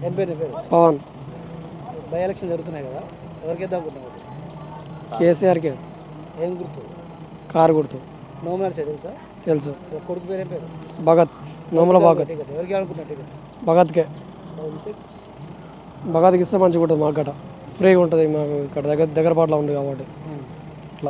ఏం పేరు నీ పేరు పవన్ బై ఎలక్షన్ జరుగుతున్నాయి కదా ఎవరికి వేద్దాం అనుకుంటున్నావు కేసీఆర్కి ఏం గుర్తు కారు గుర్తు నోమినర్సే తెలుసా తెలుసు ఒక కొడుకు పేరు ఏం పేరు భగత్ నోముల భగత్ టికెట్ ఎవరికి అనుకుంటున్నావు టికెట్ భగత్కే తెలిసి భగత్కి ఇస్తే మంచిగా ఉంటుంది మాకు గట ఫ్రీగా ఉంటుంది మాకు ఇక్కడ దగ్గర దగ్గర పాటలో ఉంది కాబట్టి అట్లా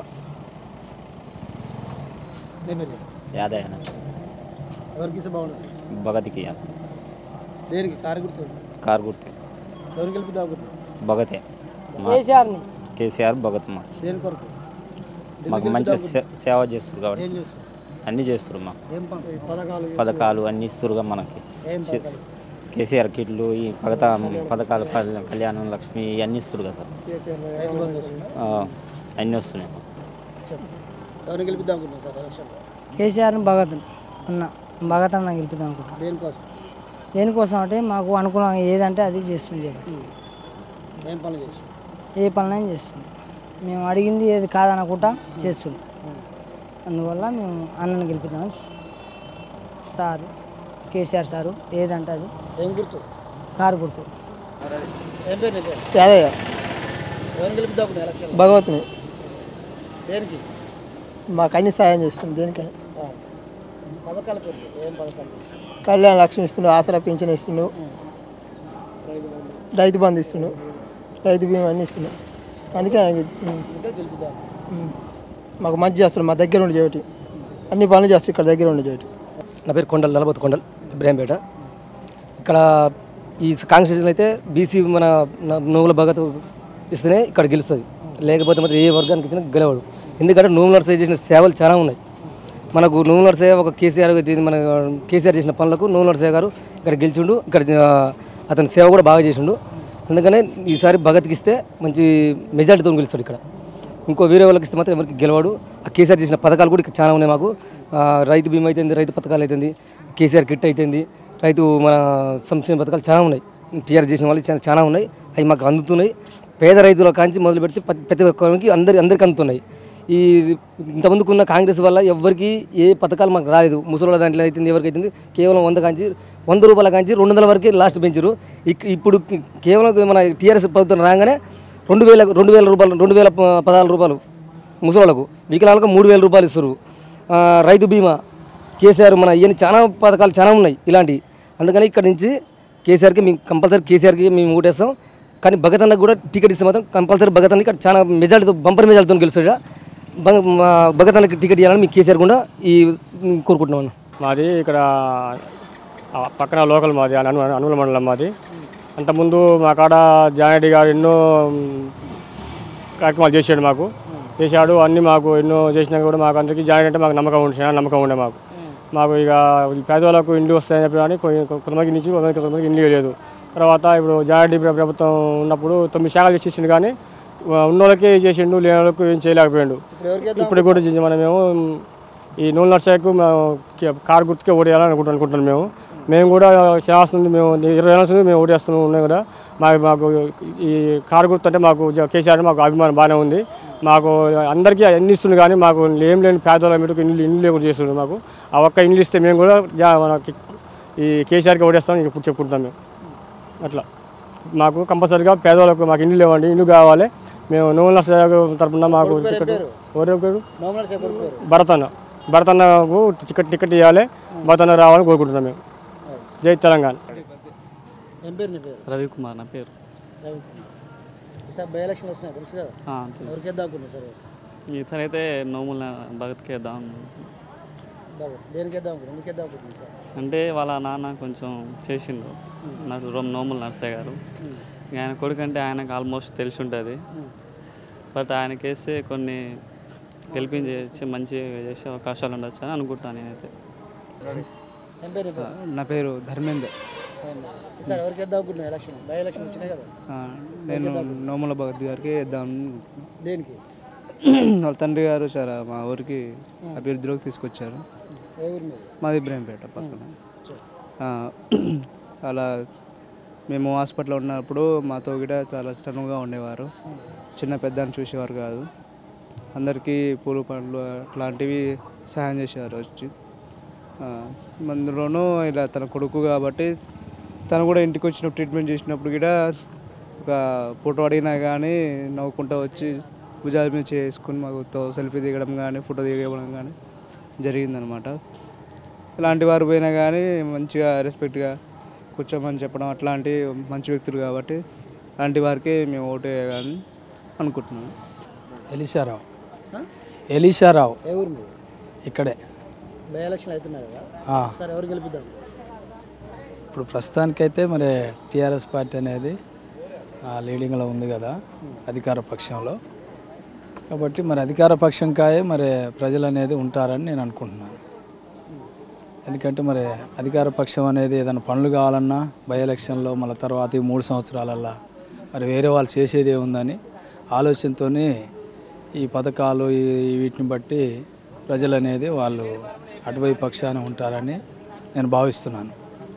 నీ పేరు యాదే ఎవరికి ఇస్తే బాగుంటుంది భగత్కి దేనికి కారు గుర్తు కార్ గుర్తు ఎవరికి గెలిపిద్దాం అనుకుంటున్నావు భగతే మా కేసీఆర్ని కేసీఆర్ భగత్ మా దేని కొరకు మాకు మంచిగా సే- సేవ చేస్తారు కాబట్టి ఏం చేస్తారు అన్నీ చేస్తారు మాకు ఏం పని పథకాలు పథకాలు అన్నీ ఇస్తురుగా మనకి ఏం చే- పథకాలు ఇస్తారు? కేసీఆర్ కిట్లు ఈ పథక పథకాలు కళ్యాణ- కళ్యాణం లక్ష్మి ఇవన్నీ ఇస్తురుగా సార్ రైతు బంధు వస్తుందా? ఆ, అన్నీ వస్తున్నాయి మాకు. చెప్పు ఎవరిని గెలిపిద్దాం అనుకుంటున్నావు సార్ ఎలక్షన్లో కేసీఆర్ భగత్ అన్న భగత్ అన్న గెలిపిద్దాం అనుకుంటున్నాను దేనికోసం దేనికోసం అంటే మాకు అనుకూలంగా ఏదంటే అది చేస్తుంది జగన్. ఏం పనులు చేసి ఏ పనులైనా చేస్తుంది మేము అడిగింది ఏది కాదనకుండా చేస్తుంది అందువల్ల మేము అన్నను గెలిపిద్దాం సార్ కేసీఆర్ సారు ఏదంటే అది ఏం గుర్తు కారు గుర్తు ఏం పేరు నీ పేరు యాదయ్య ఎవరిని గెలిపిద్దాం అనుకుంటున్నావు ఎలక్షన్లో భగవత్ని దేనికి మాకు అన్ని సాయం చేస్తుంది దేనికని ఆ. పథకాల పేరు చెప్పు. ఏం పథకాలు కళ్యాణ లక్ష్మి ఇస్తుండు ఆసరా పింఛన్ ఇస్తుండు రైతు బంధు రైతు బంధు ఇస్తుండు రైతు బీమా అన్ని ఇస్తుండు అందుకే ఆయనకి, ఉమ్, ఇంకా గెలిపిద్దాం ఉమ్, మాకు మంచి చేస్తాడు మా దగ్గర ఉండి చేయటి అన్ని పనులు చేస్తాడు ఇక్కడ దగ్గర ఉండి చేయటి నా పేరు కొండల్ నలబోతు కొండల్ ఇబ్రాహీంపేట ఇక్కడ ఈ కాన్స్టిట్యూషన్ అయితే బీసీ మన న- నోముల భగత్ ఇస్తేనే ఇక్కడ గెలుస్తుంది లేకపోతే మాత్రం ఏ వర్గానికి ఇచ్చినా గెలవడు ఎందుకంటే నోముల నర్సరీ చేసిన సేవలు చాలా ఉన్నాయి మనకు నోముల నర్సయ్య ఒక కేసీఆర్ ఇది మన కేసీఆర్ చేసిన పనులకు నోముల నర్సయ్య గారు ఇక్కడ గెలిచిండు ఇక్కడ ఆ, అతని సేవ కూడా బాగా చేసిండు అందుకనే ఈసారి భగత్కి ఇస్తే మంచి మెజార్టీతో గెలుస్తాడు ఇక్కడ ఇంకో వేరే వాళ్ళకి ఇస్తే మాత్రం ఎవరికి గెలవాడు ఆ కేసీఆర్ చేసిన పథకాలు కూడా ఇక్కడ చాలా ఉన్నాయి మాకు ఆ, రైతు బీమా అయితేంది రైతు పథకాలు అయితేంది కేసీఆర్ కిట్ అయితేంది రైతు మన సంక్షేమ పథకాలు చాలా ఉన్నాయి టీఆర్ చేసిన వాళ్ళు చాలా చాలా ఉన్నాయి అవి మాకు అందుతున్నాయి పేద రైతుల కాంచి మొదలు పెడితే ప్రతి- ప్రతి ఒక్కరికి అందరి అందరికి అందుతున్నాయి ఈ ఇంతమందికి ఉన్న కాంగ్రెస్ వల్ల ఎవరికి ఏ పథకాలు మాకు రాలేదు ముసలి దాంట్లో అయితే ఎవరికి అయితే కేవలం వంద కాంచి వంద రూపాయల కాంచి రెండు వందల వరకే లాస్ట్ పెంచారు ఇక్ ఇప్పుడు కి- కేవలం మన టీఆర్ఎస్ ప్రభుత్వం రాగానే రెండు వేల రెండు వేల రూపాయలు రెండు వేల ప- పదహారు రూపాయలు ముసలాళ్ళకు వికలాంగులకు మూడు వేల రూపాయలు ఇస్తారు ఆ, రైతు బీమా కేసీఆర్ మన ఇవన్నీ చాలా పథకాలు చాలా ఉన్నాయి ఇలాంటివి అందుకని ఇక్కడ నుంచి కేసీఆర్కి మేము కంపల్సరీ కేసీఆర్కి మేము ఓటేస్తాం కానీ భగత్ అన్నకు కూడా టికెట్ ఇస్తే మాత్రం కంపల్సరీ భగత్ అన్న ఇక్కడ చాలా మెజార్టీతో బంపర్ మెజార్టీతో గెలుస్తాడు భగ- మా భగత్ అన్నకి టికెట్ ఇవ్వాలని మేము కేసీఆర్ కూడా ఈ కోరుకుంటున్నాం అన్న మాది ఇక్కడ ఆ పక్కన లోకల్ మాది అను అనుగుల మండలం మాది అంతకుముందు మా కాడ జానరెడ్డి గారు ఎన్నో మ్, కార్యక్రమాలు చేశాడు మాకు చేశాడు అన్నీ మాకు ఎన్నో చేసినా కూడా మాకు అందరికీ జాయిన్ అంటే మాకు నమ్మకం ఉండే చాలా నమ్మకం ఉండే మాకు మాకు ఇక ఈ పేదవాళ్ళకు ఇండ్లు వస్తాయని చెప్పి కానీ కొన్ని- కొంతమందికి నుంచి కొంతమందికి కొంతమందికి ఇండ్లు లేదు తర్వాత ఇప్పుడు జానరెడ్డి ప్ర- ప్రభుత్వం ఉన్నప్పుడు తొమ్మిది శాఖలు చేసిండు కానీ ఆ, ఉన్నోళ్ళకే చేసిండు లేని వాళ్ళకు ఏం చేయలేకపోయాడు ఇప్పుడు ఎవరికి ఇప్పుడు కూడా చేసి మనమేమో ఈ నూనె నర్సాయకు మేము కే- కారు గుర్తుకే ఓడేయాలని అనుకుంటున్నాం అనుకుంటున్నాం మేము మేము కూడా చేస్తుంది మేము ఇరవై ఏళ్ళ నుంచి మేము ఓటేస్తున్నాం ఉన్నాయి కూడా మాకు మాకు ఈ కారు గుర్తు అంటే మాకు జ- కేసీఆర్ మాకు అభిమానం బాగానే ఉంది మాకు అందరికీ అన్ని ఇస్తుంది కానీ మాకు ఏం లేని పేదవాళ్ళ మీద ఇల్లు ఇల్లు లేకుండా చేస్తుంది మాకు ఆ ఒక్క ఇల్లు ఇస్తే మేము కూడా జా- మనకి ఈ కేసీఆర్కి ఓటేస్తామని ఇప్పుడు చెప్పుకుంటున్నాం మేము అట్లా మాకు కంపల్సరీగా పేదవాళ్ళకు మాకు ఇల్లు లేవండి ఇల్లు కావాలి మేము నూనె నర్సాయ తరపున మాకు టికెట్ ఎవరు పేరు నోమినర్స్ ఎవరి పేరు భరతన్న భరతన్నకు టికెట్ టికెట్ ఇవ్వాలి భరతన్న రావాలని కోరుకుంటున్నాం మేము జై తెలంగాణ ఏం పేరు నీ పేరు రవికుమార్ నా పేరు రవి ఈసారి బై ఎలక్షన్ వస్తున్నాయి తెలుసు కదా ఆ, తెలుసు ఎవరికి వేద్దాం అనుకుంటున్నావు సార్ ఇతనైతే నోముల భగత్కి వేద్దాం బాగా దేనికి వేద్దాం అనుకుంటున్నావు ఎందుకు వేద్దాం అనుకుంటున్నావు సార్ అంటే వాళ్ళ నాన్న కొంచెం చేసిండు నాకు రొమ్ నోముల నర్సయ్య గారు ఇక ఆయన కొడుకు అంటే ఆయనకు ఆల్మోస్ట్ తెలిసి ఉంటుంది బట్ ఆయనకి వేస్తే కొన్ని గెలిపించి మంచి చేసే అవకాశాలు ఉండొచ్చు అని అనుకుంటాను నేనైతే ఏం పేరు నీ పేరు నా పేరు ధర్మేందర్ ఏం పేరు? ఈసారి ఎవరికి వేద్దాం అనుకుంటున్నావు ఎలక్షన్ బై ఎలక్షన్ వచ్చినాయి కదా ఆ, నేను నోముల భగత్ గారికి వేద్దాం దేనికి వాళ్ళ తండ్రి గారు చాలా మా ఊరికి అభివృద్ధిలోకి తీసుకొచ్చారు ఏ ఊరి మీద మాది ఇబ్రాహీంపేట పక్కన ఆ, అలా మేము హాస్పిటల్లో ఉన్నప్పుడు మాతో కూడా చాలా చనువుగా ఉండేవారు చిన్న పెద్దని చూసేవారు కాదు అందరికీ పూలు పండ్లు అట్లాంటివి సహాయం చేసేవారు వచ్చి ఆ, అందులోనూ ఇలా తన కొడుకు కాబట్టి తను కూడా ఇంటికి వచ్చిన ట్రీట్మెంట్ చేసినప్పుడు కూడా ఒక ఫోటో అడిగినా కానీ నవ్వుకుంటూ వచ్చి భుజాల మీద చేసుకుని మాకు సెల్ఫీ దిగడం కానీ ఫోటో దిగడం కానీ జరిగిందనమాట ఇలాంటి వారు పోయినా కానీ మంచిగా రెస్పెక్ట్గా కూర్చోమని చెప్పడం అట్లాంటి మంచి వ్యక్తులు కాబట్టి అలాంటి వారికి మేము ఓటు వేయాలని అనుకుంటున్నాను ఎలీషారావు ఎలీషారావు ఏ ఊరు మీరు ఇక్కడే బై ఎలక్షన్ అవుతున్నారు కదా ఆ. సార్ ఎవరు గెలిపిద్దాం ఇప్పుడు ప్రస్తుతానికైతే మరి టీఆర్ఎస్ పార్టీ అనేది ఆ, లీడింగ్లో ఉంది కదా అధికార పక్షంలో కాబట్టి మరి అధికార పక్షం కాయే మరి ప్రజలు అనేది ఉంటారని నేను అనుకుంటున్నాను ఎందుకంటే మరి అధికార పక్షం అనేది ఏదైనా పనులు కావాలన్నా బై ఎలక్షన్లో మళ్ళీ తర్వాత ఈ మూడు సంవత్సరాలల్లా మరి వేరే వాళ్ళు చేసేది ఏముందని ఆలోచనతోనే ఈ పథకాలు ఈ వీటిని బట్టి ప్రజలు అనేది వాళ్ళు అటువైపు పక్షాన ఉంటారని నేను భావిస్తున్నాను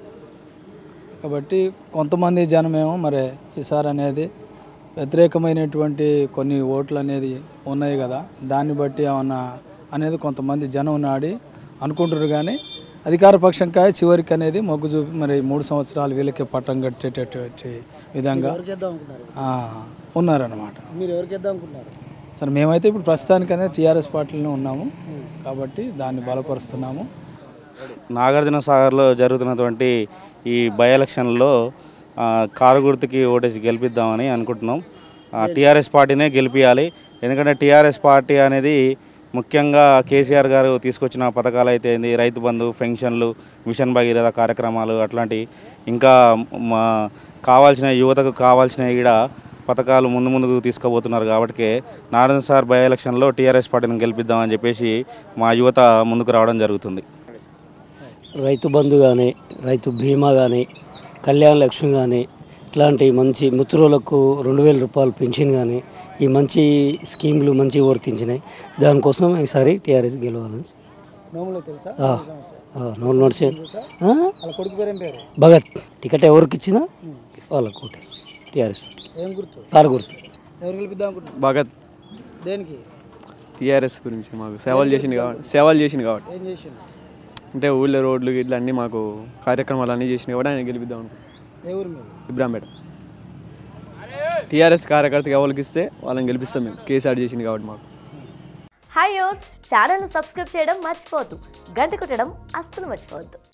కాబట్టి కొంతమంది జనమేమో మరి ఈసారి అనేది వ్యతిరేకమైనటువంటి కొన్ని ఓట్లు అనేది ఉన్నాయి కదా దాన్ని బట్టి ఏమన్నా అనేది కొంతమంది జనం నాడి అనుకుంటారు కానీ అధికార పక్షం కాయ చివరికి అనేది మొగ్గు చూపి మరి మూడు సంవత్సరాలు వీళ్ళకే పట్టం కట్టేటటువంటి విధంగా ఎవరికి వేద్దాం అనుకున్నారు ఆ, ఉన్నారన్నమాట మీరు ఎవరికి వేద్దాం అనుకున్నారు సరే మేమైతే ఇప్పుడు ప్రస్తుతానికి అనేది టీఆర్ఎస్ పార్టీలోనే ఉన్నాము కాబట్టి దాన్ని బలపరుస్తున్నాము నాగార్జున సాగర్లో జరుగుతున్నటువంటి ఈ బై ఎలక్షన్లో ఆ, కారు గుర్తుకి ఓటేసి గెలిపిద్దామని అనుకుంటున్నాం టీఆర్ఎస్ పార్టీనే గెలిపించాలి ఎందుకంటే టీఆర్ఎస్ పార్టీ అనేది ముఖ్యంగా కేసీఆర్ గారు తీసుకొచ్చిన పథకాలు అయితే ఏంది రైతు బంధు పెన్షన్లు మిషన్ భగీరథ కార్యక్రమాలు అట్లాంటి ఇంకా మా కావాల్సిన యువతకు కావాల్సిన ఈడ పథకాలు ముందు ముందుకు తీసుకుపోతున్నారు కాబట్టి నారాయణ సార్ బై ఎలక్షన్లో టీఆర్ఎస్ పార్టీని గెలిపిద్దామని చెప్పేసి మా యువత ముందుకు రావడం జరుగుతుంది రైతు బంధు కానీ రైతు బీమా కానీ కళ్యాణ లక్ష్మి కానీ ఇట్లాంటి మంచి ముత్తురులకు రెండు వేల రూపాయలు పెన్షన్ కానీ ఈ మంచి స్కీములు మంచిగా వర్తించినాయి దానికోసం ఈసారి టీఆర్ఎస్ గెలవాలని నోములో తెలుసా ఆ, ఆ, నోరు నడిచే ఆ? వాళ్ళ కొడుకు పేరు ఏం పేరు భగత్ టికెట్ ఎవరికి ఇచ్చినా వాళ్ళకు కోటేసి టీఆర్ఎస్ ఏం గుర్తు కారు గుర్తు ఎవరు గెలిపిద్దాం అనుకుంటున్నారు భగత్ దేనికి టీఆర్ఎస్ గురించి మాకు సేవలు చేసింది కాబట్టి సేవలు చేసింది కాబట్టి ఏం చేసిండు అంటే ఊళ్ళో రోడ్లు ఇట్లా అన్నీ మాకు కార్యక్రమాలు అన్నీ చేసినాయి కూడా ఆయన గెలిపిద్దాం అనుకుంటున్నాం ఏ ఊరు మీరు ఇబ్రాంపేట టీఆర్ఎస్ కార్యకర్తకి ఎవరికి ఇస్తే వాళ్ళని గెలిపిస్తాం మేము కేసీఆర్ చేసింది కాబట్టి మాకు హాయ్ యోస్ ఛానల్ను సబ్స్క్రైబ్ చేయడం మర్చిపోవద్దు గంట కొట్టడం అస్సలు మర్చిపోవద్దు